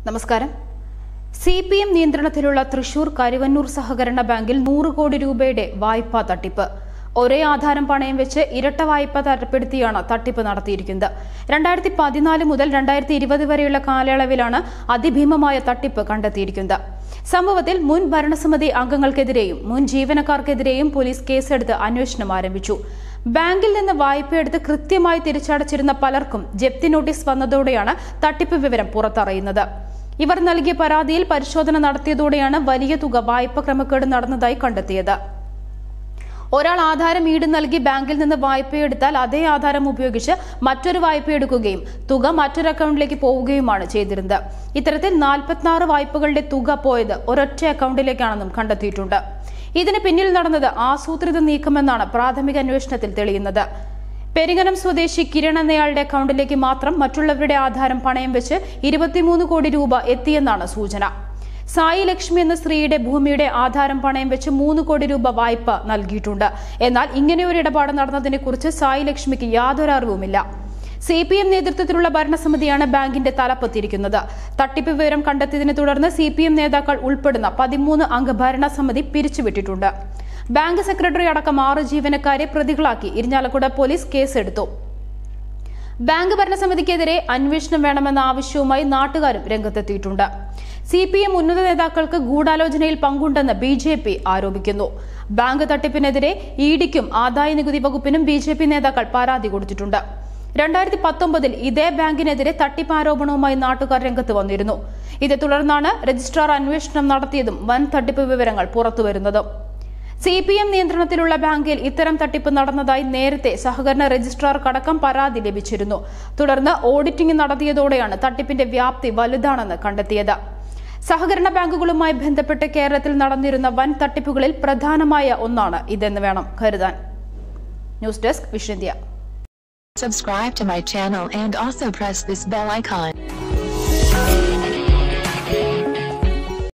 നമസ്കാരം C P M നിയന്ത്രണത്തിലുള്ള തൃശൂർ കരുവന്നൂർ സഹകരണ ബാങ്കിൽ നൂറ് കോടി രൂപയുടെ വായ്പാ തട്ടിപ്പ് ഒരേ ആധാരം പണയം വെച്ച് ഇരട്ട വായ്പ തരപ്പെടുത്തിയാണ് തട്ടിപ്പ് നടത്തിയിരിക്കുന്നത് രണ്ടായിരത്തി പതിനാല് മുതൽ രണ്ടായിരത്തി ഇരുപത് വരെയുള്ള കാലയളവിലാണ് അതിഭീമമായ തട്ടിപ്പ് കണ്ടെത്തിയിരിക്കുന്നത് സംഭവത്തിൽ മുൻ ഭരണസമിതി അംഗങ്ങൾക്കെതിരെയും മുൻ ജീവനക്കാർക്കെതിരെയും പോലീസ് കേസെടുത്ത് അന്വേഷണം ആരംഭിച്ചു ബാങ്കിൽ നിന്ന് വായ്പയെടുത്ത് കൃത്യമായി തിരിച്ചടച്ചിരുന്ന പലർക്കും ജപ്തി നോട്ടീസ് വന്നതോടെയാണ് തട്ടിപ്പ് വിവരം പുറത്തറിയുന്നത് ഇവർ നൽകിയ പരാതിയിൽ പരിശോധന നടത്തിയതോടെയാണ് വലിയ തുക വായ്പ ക്രമക്കേട് നടന്നതായി കണ്ടെത്തിയത് ഒരാൾ ആധാരം ഈട് നൽകി ബാങ്കിൽ നിന്ന് വായ്പയെടുത്താൽ അതേ ആധാരം ഉപയോഗിച്ച് മറ്റൊരു വായ്പ എടുക്കുകയും തുക മറ്റൊരു അക്കൗണ്ടിലേക്ക് പോവുകയുമാണ് ചെയ്തിരുന്നത് ഇത്തരത്തിൽ നാൽപ്പത്തിനാറ് വായ്പകളുടെ തുക പോയത് ഒരൊറ്റ അക്കൗണ്ടിലേക്കാണെന്നും കണ്ടെത്തിയിട്ടുണ്ട് ഇതിന് പിന്നിൽ നടന്നത് ആസൂത്രിത നീക്കമെന്നാണ് പ്രാഥമിക അന്വേഷണത്തിൽ തെളിയുന്നത് പെരിങ്ങനം സ്വദേശി കിരൺ എന്നയാളുടെ അക്കൗണ്ടിലേക്ക് മാത്രം മറ്റുള്ളവരുടെ ആധാരം പണയം വെച്ച് ഇരുപത്തിമൂന്ന് കോടി രൂപ എത്തിയെന്നാണ് സൂചന സായി ലക്ഷ്മി എന്ന സ്ത്രീയുടെ ഭൂമിയുടെ ആധാരം പണയം വെച്ച് മൂന്ന് കോടി രൂപ വായ്പ നൽകിയിട്ടുണ്ട് എന്നാൽ ഇങ്ങനെ ഒരു ഇടപാട് നടന്നതിനെ കുറിച്ച് സായി ലക്ഷ്മിക്ക് യാതൊരു അറിവുമില്ല സി പി എം നേതൃത്വത്തിലുള്ള ഭരണസമിതിയാണ് ബാങ്കിന്റെ തലപ്പത്തിരിക്കുന്നത് തട്ടിപ്പ് വിവരം കണ്ടെത്തിയതിനെ തുടർന്ന് സി പി എം നേതാക്കൾ ഉൾപ്പെടുന്ന പതിമൂന്ന് അംഗ ഭരണസമിതി പിരിച്ചുവിട്ടിട്ടുണ്ട് ബാങ്ക് സെക്രട്ടറി അടക്കം ആറ് ജീവനക്കാരെ പ്രതികളാക്കി ഇരിഞ്ഞാലക്കുട പോലീസ് കേസെടുത്തു ബാങ്ക് ഭരണസമിതിക്കെതിരെ അന്വേഷണം വേണമെന്ന ആവശ്യവുമായി നാട്ടുകാരും രംഗത്തെത്തിയിട്ടുണ്ട് സി പി എം ഉന്നത നേതാക്കൾക്ക് ഗൂഢാലോചനയിൽ പങ്കുണ്ടെന്ന് ബി ജെ പി ആരോപിക്കുന്നു ബാങ്ക് തട്ടിപ്പിനെതിരെ ഇഡിക്കും ആദായ നികുതി വകുപ്പിനും ബി ജെ പി നേതാക്കൾ പരാതി കൊടുത്തിട്ടുണ്ട് രണ്ടായിരത്തി പത്തൊമ്പതിൽ ഇതേ ബാങ്കിനെതിരെ തട്ടിപ്പ് ആരോപണവുമായി നാട്ടുകാർ രംഗത്ത് വന്നിരുന്നു ഇതേ തുടർന്നാണ് രജിസ്ട്രാർ അന്വേഷണം നടത്തിയതും വൻ തട്ടിപ്പ് വിവരങ്ങൾ പുറത്തുവരുന്നതും സി പി എം നിയന്ത്രണത്തിലുള്ള ബാങ്കിൽ ഇത്തരം തട്ടിപ്പ് നടന്നതായി നേരത്തെ സഹകരണ രജിസ്ട്രാർക്കടക്കം പരാതി ലഭിച്ചിരുന്നു തുടർന്ന് ഓഡിറ്റിംഗ് നടത്തിയതോടെയാണ് തട്ടിപ്പിന്റെ വ്യാപ്തി വലുതാണെന്ന് കണ്ടെത്തിയത് സഹകരണ ബാങ്കുകളുമായി ബന്ധപ്പെട്ട് കേരളത്തിൽ നടന്നിരുന്ന വൻ തട്ടിപ്പുകളിൽ പ്രധാനമായ ഒന്നാണ് ഇതെന്ന് വേണം കരുതാൻ news desk vision India Subscribe to my channel and also press this bell icon.